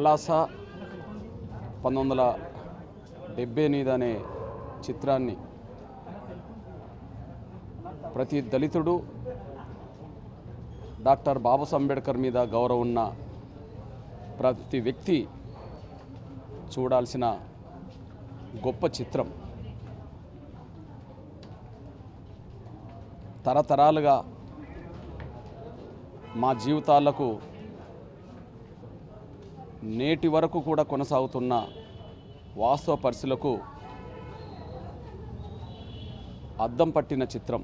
పలాస పంతొమ్మిది వందల డెబ్బై ఎనిమిది అనే చిత్రాన్ని ప్రతి దళితుడు డాక్టర్ బాబాసాహెబ్ అంబేద్కర్ మీద గౌరవం ఉన్న ప్రతి వ్యక్తి చూడాల్సిన గొప్ప చిత్రం తరతరాలుగా మా జీవితాలకు నేటి వరకు కూడా కొనసాగుతున్న వాస్తవ పరిస్థితులకు అద్దం పట్టిన చిత్రం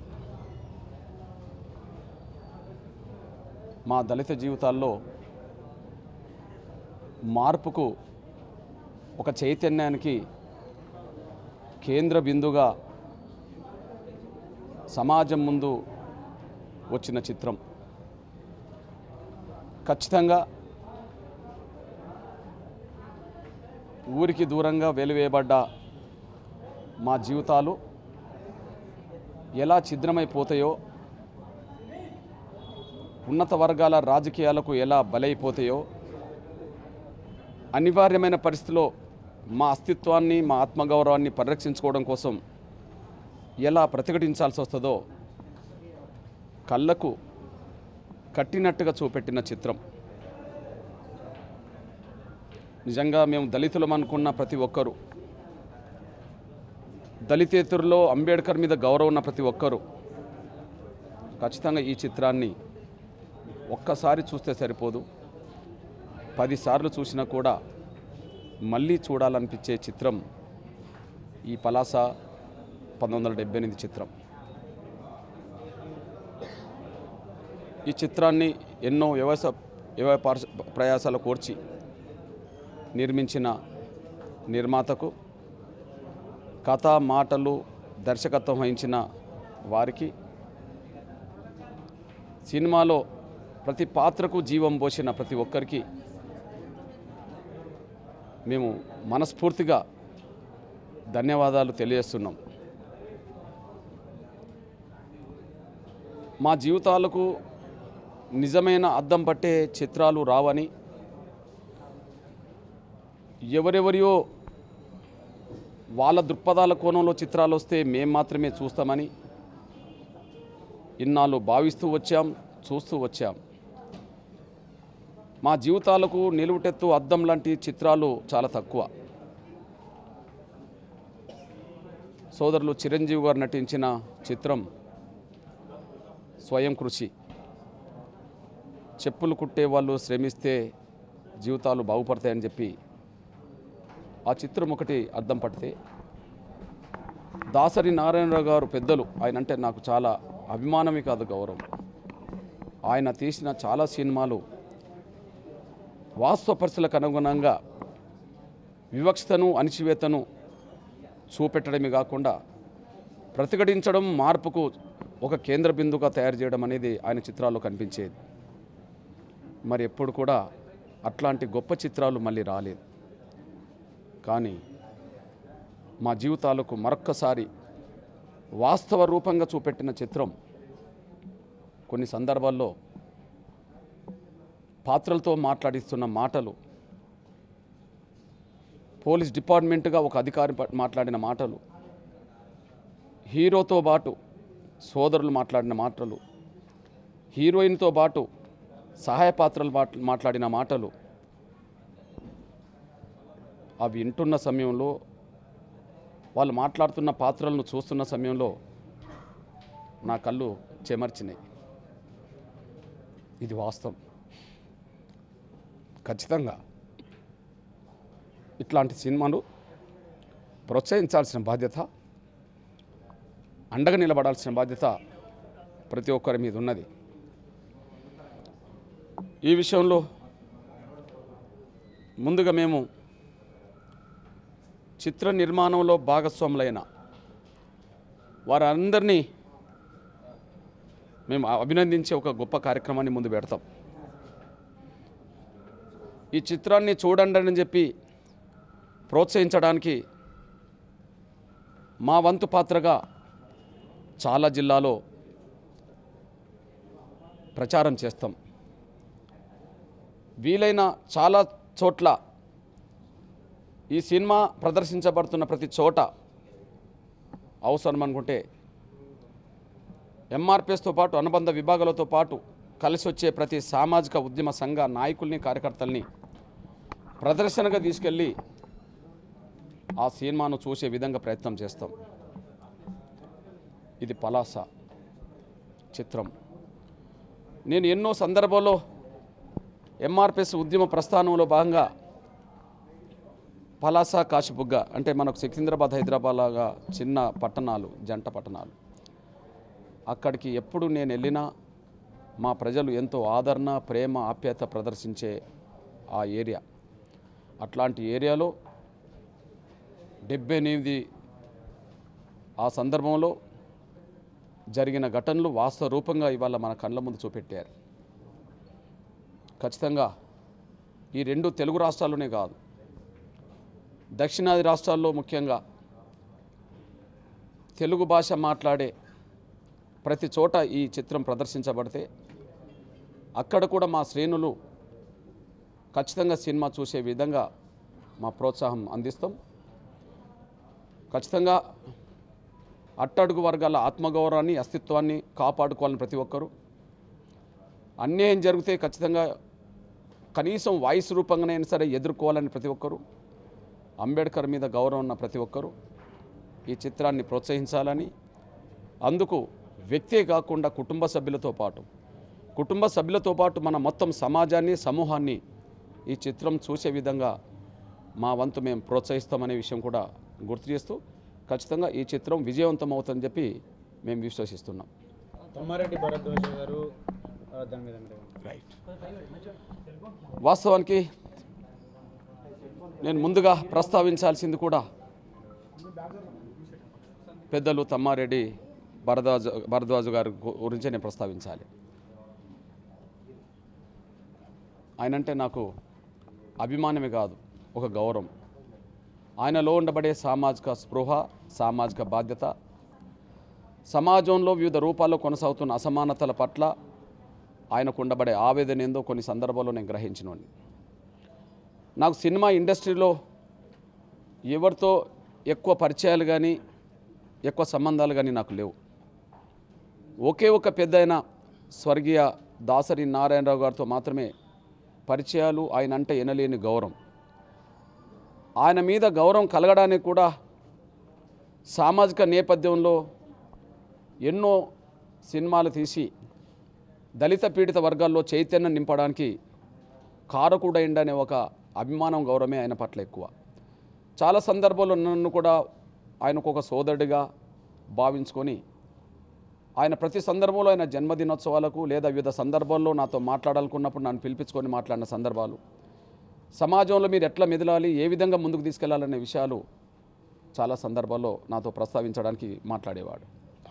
మా దళిత జీవితాల్లో మార్పుకు ఒక చైతన్యానికి కేంద్ర బిందుగా సమాజం ముందు వచ్చిన చిత్రం ఖచ్చితంగా ఊరికి దూరంగా వెలివేయబడ్డ మా జీవితాలు ఎలా ఛిద్రమైపోతాయో ఉన్నత వర్గాల రాజకీయాలకు ఎలా బలైపోతాయో అనివార్యమైన పరిస్థితిలో మా అస్తిత్వాన్ని మా ఆత్మగౌరవాన్ని పరిరక్షించుకోవడం కోసం ఎలా ప్రతిఘటించాల్సి వస్తుందో కళ్ళకు కట్టినట్టుగా చూపెట్టిన చిత్రం నిజంగా మేము దళితులం అనుకున్న ప్రతి ఒక్కరూ దళితేతరులో అంబేద్కర్ మీద గౌరవం ఉన్న ప్రతి ఒక్కరూ ఖచ్చితంగా ఈ చిత్రాన్ని ఒక్కసారి చూస్తే సరిపోదు పదిసార్లు చూసినా కూడా మళ్ళీ చూడాలనిపించే చిత్రం ఈ పలాస పంతొమ్మిది వందల డెబ్బై ఎనిమిది చిత్రం ఈ చిత్రాన్ని ఎన్నో వ్యవసాయ వ్యవసాయ పార్శ- ప్రయాసాలు కోర్చి నిర్మించిన నిర్మాతకు కథ మాటలు దర్శకత్వం వహించిన వారికి సినిమాలో ప్రతి పాత్రకు జీవం పోసిన ప్రతి ఒక్కరికి మేము మనస్ఫూర్తిగా ధన్యవాదాలు తెలియజేస్తున్నాం మా జీవితాలకు నిజమైన అద్దం పట్టే చిత్రాలు రావని ఎవరెవరియో వాళ్ళ దృక్పథాల కోణంలో చిత్రాలు వస్తే మేము మాత్రమే చూస్తామని ఇన్నాళ్ళు భావిస్తూ వచ్చాం చూస్తూ వచ్చాం మా జీవితాలకు నిలువుటెత్తు అద్దం లాంటి చిత్రాలు చాలా తక్కువ సోదరులు చిరంజీవి గారు నటించిన చిత్రం స్వయం కృషి చెప్పులు కుట్టే వాళ్ళు శ్రమిస్తే జీవితాలు బాగుపడతాయని చెప్పి ఆ చిత్రం ఒకటి అర్థం పడితే దాసరి నారాయణరావు గారు పెద్దలు ఆయన అంటే నాకు చాలా అభిమానమే కాదు గౌరవం ఆయన తీసిన చాలా సినిమాలు వాస్తవ పరిస్థితులకు అనుగుణంగా వివక్షతను అణిచివేతను చూపెట్టడమే కాకుండా ప్రతిఘటించడం మార్పుకు ఒక కేంద్ర బిందుగా తయారు చేయడం అనేది ఆయన చిత్రాల్లో కనిపించేది మరి ఎప్పుడు కూడా అట్లాంటి గొప్ప చిత్రాలు మళ్ళీ రాలేదు కానీ మా జీవితాలకు మరొక్కసారి వాస్తవ రూపంగా చూపెట్టిన చిత్రం కొన్ని సందర్భాల్లో పాత్రలతో మాట్లాడిస్తున్న మాటలు పోలీస్ డిపార్ట్మెంట్గా ఒక అధికారి ప- మాట్లాడిన మాటలు హీరోతో పాటు సోదరులు మాట్లాడిన మాటలు హీరోయిన్తో పాటు సహాయ పాత్రలు మాట్- మాట్లాడిన మాటలు అవి వింటున్న సమయంలో వాళ్ళు మాట్లాడుతున్న పాత్రలను చూస్తున్న సమయంలో నా కళ్ళు చెమర్చినాయి ఇది వాస్తవం ఖచ్చితంగా ఇట్లాంటి సినిమాలు ప్రోత్సహించాల్సిన బాధ్యత అండగా నిలబడాల్సిన బాధ్యత ప్రతి ఒక్కరి మీద ఉన్నది ఈ విషయంలో ముందుగా మేము చిత్ర నిర్మాణంలో భాగస్వాములైన వారందరినీ మేము అభినందించే ఒక గొప్ప కార్యక్రమాన్ని ముందు పెడతాం ఈ చిత్రాన్ని చూడండి అని చెప్పి ప్రోత్సహించడానికి మా వంతు పాత్రగా చాలా జిల్లాలో ప్రచారం చేస్తాం వీలైన చాలా చోట్ల ఈ సినిమా ప్రదర్శించబడుతున్న ప్రతి చోట అవసరం అనుకుంటే ఎంఆర్పిఎస్తో పాటు అనుబంధ విభాగాలతో పాటు కలిసి వచ్చే ప్రతి సామాజిక ఉద్యమ సంఘ నాయకుల్ని కార్యకర్తల్ని ప్రదర్శనగా తీసుకెళ్ళి ఆ సినిమాను చూసే విధంగా ప్రయత్నం చేస్తాం ఇది పలాస చిత్రం నేను ఎన్నో సందర్భాల్లో ఎంఆర్పిఎస్ ఉద్యమ ప్రస్థానంలో భాగంగా పలాస కాశీబుగ్గ అంటే మనకు సికింద్రాబాద్ హైదరాబాద్ లాగా చిన్న పట్టణాలు జంట పట్టణాలు అక్కడికి ఎప్పుడు నేను వెళ్ళినా మా ప్రజలు ఎంతో ఆదరణ ప్రేమ ఆప్యాయత ప్రదర్శించే ఆ ఏరియా అట్లాంటి ఏరియాలో డెబ్బై ఎనిమిది ఆ సందర్భంలో జరిగిన ఘటనలు వాస్తవ రూపంగా ఇవాళ మన కళ్ళ ముందు చూపెట్టారు ఖచ్చితంగా ఈ రెండు తెలుగు రాష్ట్రాల్లోనే కాదు దక్షిణాది రాష్ట్రాల్లో ముఖ్యంగా తెలుగు భాష మాట్లాడే ప్రతి చోట ఈ చిత్రం ప్రదర్శించబడితే అక్కడ కూడా మా శ్రేణులు ఖచ్చితంగా సినిమా చూసే విధంగా మా ప్రోత్సాహం అందిస్తాం ఖచ్చితంగా అట్టడుగు వర్గాల ఆత్మగౌరవాన్ని అస్తిత్వాన్ని కాపాడుకోవాలని ప్రతి ఒక్కరూ అన్యాయం జరిగితే ఖచ్చితంగా కనీసం వాయిస్ రూపంగానైనా సరే ఎదుర్కోవాలని ప్రతి ఒక్కరూ అంబేద్కర్ మీద గౌరవం ఉన్న ప్రతి ఒక్కరూ ఈ చిత్రాన్ని ప్రోత్సహించాలని అందుకు వ్యక్తే కాకుండా కుటుంబ సభ్యులతో పాటు కుటుంబ సభ్యులతో పాటు మన మొత్తం సమాజాన్ని సమూహాన్ని ఈ చిత్రం చూసే విధంగా మా వంతు మేము ప్రోత్సహిస్తామనే విషయం కూడా గుర్తు చేస్తూ ఖచ్చితంగా ఈ చిత్రం విజయవంతం అవుతుందని చెప్పి మేము విశ్వసిస్తున్నాం తమ్మారెడ్డి భరద్వాజ్ గారు ఆ, దాని మీద మీరు రైట్ వాస్తవానికి నేను ముందుగా ప్రస్తావించాల్సింది కూడా పెద్దలు తమ్మారెడ్డి భరద్వాజ భరద్వాజు గారి గు- గురించే నేను ప్రస్తావించాలి ఆయనంటే నాకు అభిమానమే కాదు ఒక గౌరవం ఆయనలో ఉండబడే సామాజిక స్పృహ సామాజిక బాధ్యత సమాజంలో వివిధ రూపాల్లో కొనసాగుతున్న అసమానతల పట్ల ఆయనకు ఉండబడే ఆవేదన ఏందో కొన్ని సందర్భాల్లో నేను గ్రహించినోని నాకు సినిమా ఇండస్ట్రీలో ఎవరితో ఎక్కువ పరిచయాలు కానీ ఎక్కువ సంబంధాలు కానీ నాకు లేవు ఒకే ఒక పెద్ద అయిన స్వర్గీయ దాసరి నారాయణరావు గారితో మాత్రమే పరిచయాలు ఆయన అంటే ఎనలేని గౌరవం ఆయన మీద గౌరవం కలగడానికి కూడా సామాజిక నేపథ్యంలో ఎన్నో సినిమాలు తీసి దళిత పీడిత వర్గాల్లో చైతన్యం నింపడానికి కారకుడైండనే ఒక అభిమానం గౌరవమే ఆయన పట్ల ఎక్కువ చాలా సందర్భాల్లో నన్ను కూడా ఆయనకు ఒక సోదరుడిగా భావించుకొని ఆయన ప్రతి సందర్భంలో ఆయన జన్మదినోత్సవాలకు లేదా వివిధ సందర్భాల్లో నాతో మాట్లాడాలనుకున్నప్పుడు నన్ను పిలిపించుకొని మాట్లాడిన సందర్భాలు సమాజంలో మీరు ఎట్లా మెదలాలి ఏ విధంగా ముందుకు తీసుకెళ్లాలనే విషయాలు చాలా సందర్భాల్లో నాతో ప్రస్తావించడానికి మాట్లాడేవాడు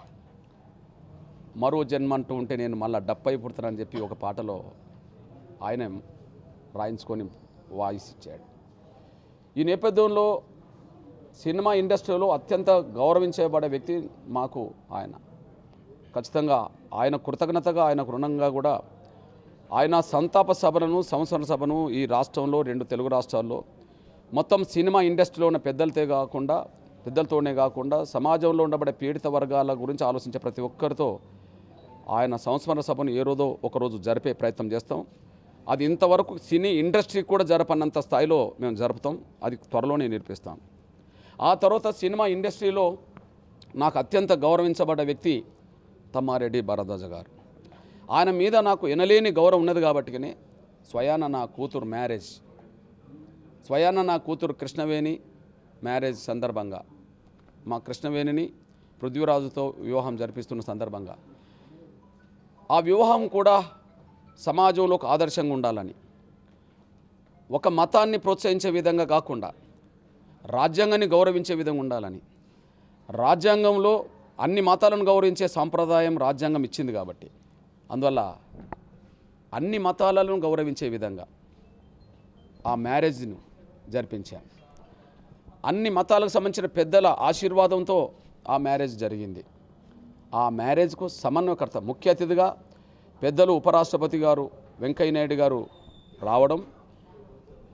మరో జన్మ అంటూ ఉంటే నేను మళ్ళీ డప్పై పుడతానని చెప్పి ఒక పాటలో ఆయన రాయించుకొని వాయిస్ ఇచ్చాడు ఈ నేపథ్యంలో సినిమా ఇండస్ట్రీలో అత్యంత గౌరవించబడే వ్యక్తి మాకు ఆయన ఖచ్చితంగా ఆయన కృతజ్ఞతగా ఆయన రుణంగా కూడా ఆయన సంతాప సభలను సంవత్సర సభను ఈ రాష్ట్రంలో రెండు తెలుగు రాష్ట్రాల్లో మొత్తం సినిమా ఇండస్ట్రీలో ఉన్న పెద్దలతో కాకుండా పెద్దలతోనే కాకుండా సమాజంలో ఉండబడే పీడిత వర్గాల గురించి ఆలోచించే ప్రతి ఒక్కరితో ఆయన సంస్మరణ సభను ఏ రోజో ఒకరోజు జరిపే ప్రయత్నం చేస్తాం అది ఇంతవరకు సినీ ఇండస్ట్రీ కూడా జరపనంత స్థాయిలో మేము జరుపుతాం అది త్వరలోనే నేర్పిస్తాం ఆ తర్వాత సినిమా ఇండస్ట్రీలో నాకు అత్యంత గౌరవించబడ్డ వ్యక్తి తమ్మారెడ్డి భరద్వాజ గారు ఆయన మీద నాకు ఎనలేని గౌరవం ఉన్నది కాబట్టినే స్వయాన నా కూతురు మ్యారేజ్ స్వయాన నా కూతురు కృష్ణవేణి మ్యారేజ్ సందర్భంగా మా కృష్ణవేణిని పృథ్వీరాజుతో వివాహం జరిపిస్తున్న సందర్భంగా ఆ వివాహం కూడా సమాజంలో ఒక ఆదర్శంగా ఉండాలని ఒక మతాన్ని ప్రోత్సహించే విధంగా కాకుండా రాజ్యాంగాన్ని గౌరవించే విధంగా ఉండాలని రాజ్యాంగంలో అన్ని మతాలను గౌరవించే సాంప్రదాయం రాజ్యాంగం ఇచ్చింది కాబట్టి అందువల్ల అన్ని మతాలను గౌరవించే విధంగా ఆ మ్యారేజ్ను జరిపించాను అన్ని మతాలకు సంబంధించిన పెద్దల ఆశీర్వాదంతో ఆ మ్యారేజ్ జరిగింది ఆ మ్యారేజ్కు సమన్వయకర్త ముఖ్య అతిథిగా పెద్దలు ఉపరాష్ట్రపతి గారు వెంకయ్యనాయుడు గారు రావడం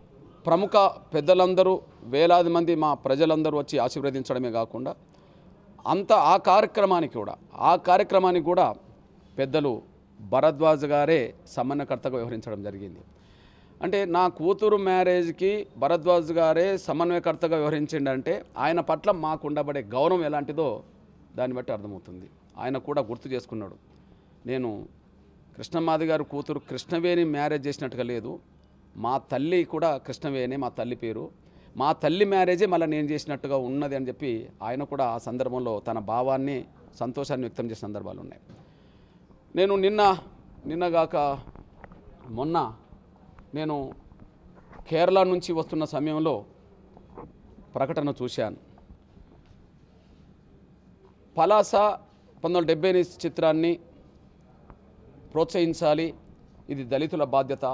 ప్రముఖ పెద్దలందరూ వేలాది మంది మా ప్రజలందరూ వచ్చి ఆశీర్వదించడమే కాకుండా అంత ఆ కార్యక్రమానికి కూడా ఆ కార్యక్రమానికి కూడా పెద్దలు భరద్వాజ్ గారే సమన్వయకర్తగా వ్యవహరించడం జరిగింది అంటే నా కూతురు మ్యారేజ్కి భరద్వాజ్ గారే సమన్వయకర్తగా వ్యవహరించిండంటే ఆయన పట్ల మాకు ఉండబడే గౌరవం ఎలాంటిదో దాన్ని బట్టి అర్థమవుతుంది ఆయన కూడా గుర్తు చేసుకున్నాడు నేను కృష్ణమాది గారు కూతురు కృష్ణవేణి మ్యారేజ్ చేసినట్టుగా లేదు మా తల్లి కూడా కృష్ణవేణి మా తల్లి పేరు మా తల్లి మ్యారేజే మళ్ళీ నేను చేసినట్టుగా ఉన్నది అని చెప్పి ఆయన కూడా ఆ సందర్భంలో తన భావాన్ని సంతోషాన్ని వ్యక్తం చేసిన సందర్భాలు ఉన్నాయి నేను నిన్న నిన్నగాక మొన్న నేను కేరళ నుంచి వస్తున్న సమయంలో ప్రకటన చూశాను పలాస పంతొమ్మిది వందల డెబ్బై ఎనిమిది చిత్రాన్ని ప్రోత్సహించాలి ఇది దళితుల బాధ్యత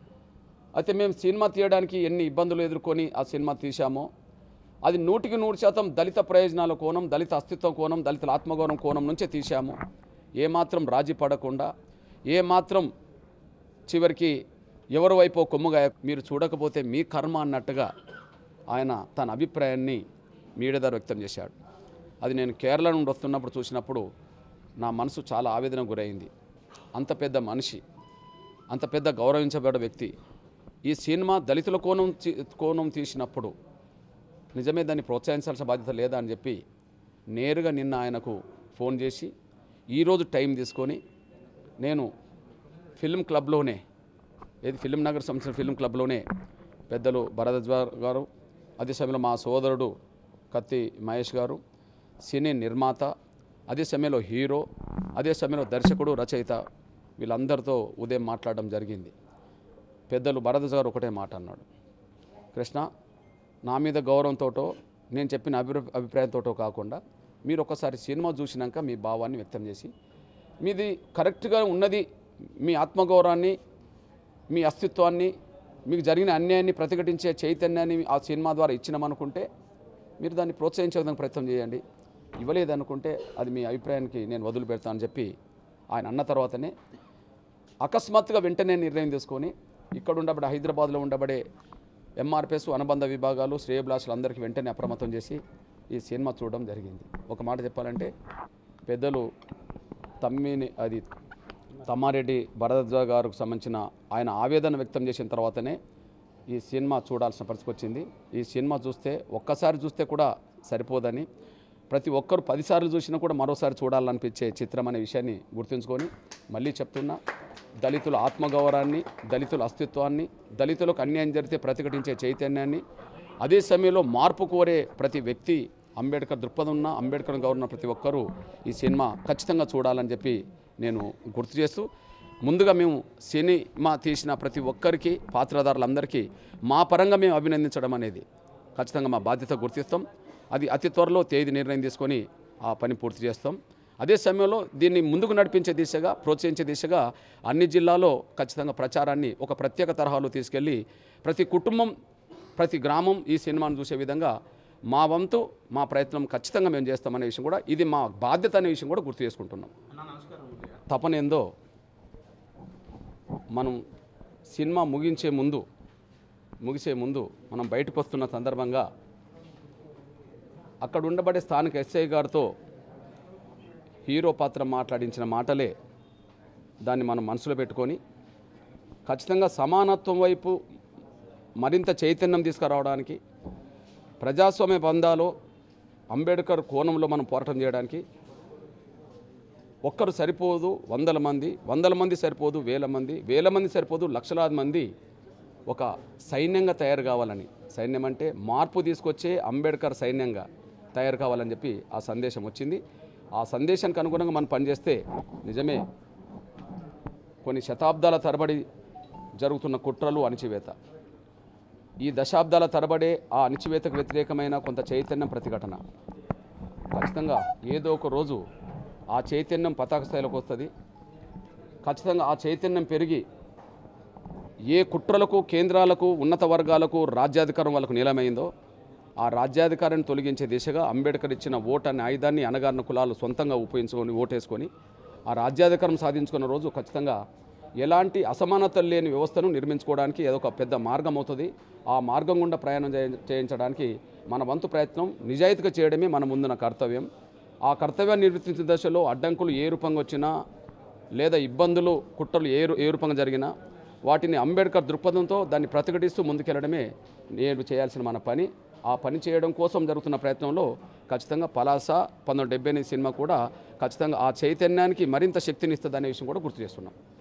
అయితే మేము సినిమా తీయడానికి ఎన్ని ఇబ్బందులు ఎదుర్కొని ఆ సినిమా తీశామో అది నూటికి నూరు శాతం దళిత ప్రయోజనాల కోణం దళిత అస్తిత్వం కోణం దళితుల ఆత్మగౌరవం కోణం నుంచే తీశాము ఏమాత్రం రాజీ పడకుండా ఏమాత్రం చివరికి ఎవరి వైపు కొమ్ముగా మీరు చూడకపోతే మీ కర్మ అన్నట్టుగా ఆయన తన అభిప్రాయాన్ని మీడియా ద్వారా వ్యక్తం చేశాడు అది నేను కేరళ నుండి వస్తున్నప్పుడు చూసినప్పుడు నా మనసు చాలా ఆవేదన గురైంది అంత పెద్ద మనిషి అంత పెద్ద గౌరవించబడ్డ వ్యక్తి ఈ సినిమా దళితుల కోణం తీ- కోణం తీసినప్పుడు నిజమే దాన్ని ప్రోత్సహించాల్సిన బాధ్యత లేదా అని చెప్పి నేరుగా నిన్న ఆయనకు ఫోన్ చేసి ఈరోజు టైం తీసుకొని నేను ఫిల్మ్ క్లబ్లోనే ఏది ఫిల్మ్ నగర్ సంబంధించిన ఫిల్మ్ క్లబ్లోనే పెద్దలు భరద్వాజ్ గారు అదే సమయంలో మా సోదరుడు కత్తి మహేష్ గారు సినీ నిర్మాత అదే సమయంలో హీరో అదే సమయంలో దర్శకుడు రచయిత వీళ్ళందరితో ఉదయం మాట్లాడడం జరిగింది పెద్దలు భరద్వాజ్ గారు ఒకటే మాట అన్నాడు కృష్ణ నా మీద గౌరవంతోటో నేను చెప్పిన అభి అభిప్రాయంతోటో కాకుండా మీరు ఒకసారి సినిమా చూసినాక మీ భావాన్ని వ్యక్తం చేసి మీది కరెక్ట్గా ఉన్నది మీ ఆత్మగౌరవాన్ని మీ అస్తిత్వాన్ని మీకు జరిగిన అన్యాయాన్ని ప్రతిఘటించే చైతన్యాన్ని ఆ సినిమా ద్వారా ఇచ్చినామనుకుంటే మీరు దాన్ని ప్రోత్సహించే విధంగా ప్రయత్నం చేయండి ఇవ్వలేదనుకుంటే అది మీ అభిప్రాయానికి నేను వదిలిపెడతాను అని చెప్పి ఆయన అన్న తర్వాతనే అకస్మాత్తుగా వెంటనే నిర్ణయం తీసుకొని ఇక్కడ ఉండబడే హైదరాబాద్లో ఉండబడే ఎంఆర్పిఎస్ అనుబంధ విభాగాలు శ్రేయభిలాషులు అందరికీ వెంటనే అప్రమత్తం చేసి ఈ సినిమా చూడడం జరిగింది ఒక మాట చెప్పాలంటే పెద్దలు తమ్మిని అది తమ్మారెడ్డి భరద్వాజ గారికి సంబంధించిన ఆయన ఆవేదన వ్యక్తం చేసిన తర్వాతనే ఈ సినిమా చూడాల్సిన పరిస్థితి వచ్చింది ఈ సినిమా చూస్తే ఒక్కసారి చూస్తే కూడా సరిపోదని ప్రతి ఒక్కరు పదిసార్లు చూసినా కూడా మరోసారి చూడాలనిపించే చిత్రం అనే విషయాన్ని గుర్తుంచుకొని మళ్ళీ చెప్తున్నా దళితుల ఆత్మగౌరవాన్ని దళితుల అస్తిత్వాన్ని దళితులకు అన్యాయం జరిగితే ప్రతిఘటించే చైతన్యాన్ని అదే సమయంలో మార్పు కోరే ప్రతి వ్యక్తి అంబేద్కర్ దృక్పథం ఉన్న అంబేద్కర్ గౌరవ ప్రతి ఒక్కరూ ఈ సినిమా ఖచ్చితంగా చూడాలని చెప్పి నేను గుర్తు చేస్తూ ముందుగా మేము సినిమా తీసిన ప్రతి ఒక్కరికి పాత్రధారులందరికీ మా పరంగా మేము అభినందించడం అనేది ఖచ్చితంగా మా బాధ్యత గుర్తిస్తాం అది అతి త్వరలో తేదీ నిర్ణయం తీసుకొని ఆ పని పూర్తి చేస్తాం అదే సమయంలో దీన్ని ముందుకు నడిపించే దిశగా ప్రోత్సహించే దిశగా అన్ని జిల్లాలో ఖచ్చితంగా ప్రచారాన్ని ఒక ప్రత్యేక తరహాలో తీసుకెళ్ళి ప్రతి కుటుంబం ప్రతి గ్రామం ఈ సినిమాను చూసే విధంగా మా వంతు మా ప్రయత్నం ఖచ్చితంగా మేము చేస్తామనే విషయం కూడా ఇది మా బాధ్యత అనే విషయం కూడా గుర్తు చేసుకుంటున్నాం తపన ఏందో మనం సినిమా ముగించే ముందు ముగిసే ముందు మనం బయటకు వస్తున్న సందర్భంగా అక్కడ ఉండబడే స్థానిక ఎస్ఐ గారితో హీరో పాత్ర మాట్లాడించిన మాటలే దాన్ని మనం మనసులో పెట్టుకొని ఖచ్చితంగా సమానత్వం వైపు మరింత చైతన్యం తీసుకురావడానికి ప్రజాస్వామ్య బంధాలో అంబేద్కర్ కోణంలో మనం పోరాటం చేయడానికి ఒక్కరు సరిపోదు వందల మంది వందల మంది సరిపోదు వేల మంది వేల మంది సరిపోదు లక్షలాది మంది ఒక సైన్యంగా తయారు కావాలని సైన్యం అంటే మార్పు తీసుకొచ్చే అంబేద్కర్ సైన్యంగా తయారు కావాలని చెప్పి ఆ సందేశం వచ్చింది ఆ సందేశానికి అనుగుణంగా మనం పనిచేస్తే నిజమే కొన్ని శతాబ్దాల తరబడి జరుగుతున్న కుట్రలు అణిచివేత ఈ దశాబ్దాల తరబడే ఆ అణిచివేతకు వ్యతిరేకమైన కొంత చైతన్యం ప్రతిఘటన ఖచ్చితంగా ఏదో ఒక రోజు ఆ చైతన్యం పతాక స్థాయిలోకి వస్తుంది ఖచ్చితంగా ఆ చైతన్యం పెరిగి ఏ కుట్రలకు కేంద్రాలకు ఉన్నత వర్గాలకు రాజ్యాధికారం వాళ్ళకు నీలమైందో ఆ రాజ్యాధికారాన్ని తొలగించే దిశగా అంబేద్కర్ ఇచ్చిన ఓట్ అనే ఆయుధాన్ని అనగారిన కులాలు సొంతంగా ఉపయోగించుకొని ఓటేసుకొని ఆ రాజ్యాధికారం సాధించుకున్న రోజు ఖచ్చితంగా ఎలాంటి అసమానతలు లేని వ్యవస్థను నిర్మించుకోవడానికి ఏదో ఒక పెద్ద మార్గం అవుతుంది ఆ మార్గం గుండా ప్రయాణం చేయ- చేయించడానికి మన వంతు ప్రయత్నం నిజాయితీగా చేయడమే మన ముందున్న కర్తవ్యం ఆ కర్తవ్యాన్ని నిర్వర్తించిన దశలో అడ్డంకులు ఏ రూపంగా వచ్చినా లేదా ఇబ్బందులు కుట్రలు ఏ రూ- ఏ రూపంగా జరిగినా వాటిని అంబేద్కర్ దృక్పథంతో దాన్ని ప్రతిఘటిస్తూ ముందుకెళ్లడమే నేను చేయాల్సిన మన పని ఆ పని చేయడం కోసం జరుగుతున్న ప్రయత్నంలో ఖచ్చితంగా పలాస పంతొమ్మిది డెబ్బై ఎనిమిది సినిమా కూడా ఖచ్చితంగా ఆ చైతన్యానికి మరింత శక్తిని ఇస్తుంది అనే విషయం కూడా గుర్తు చేస్తున్నాం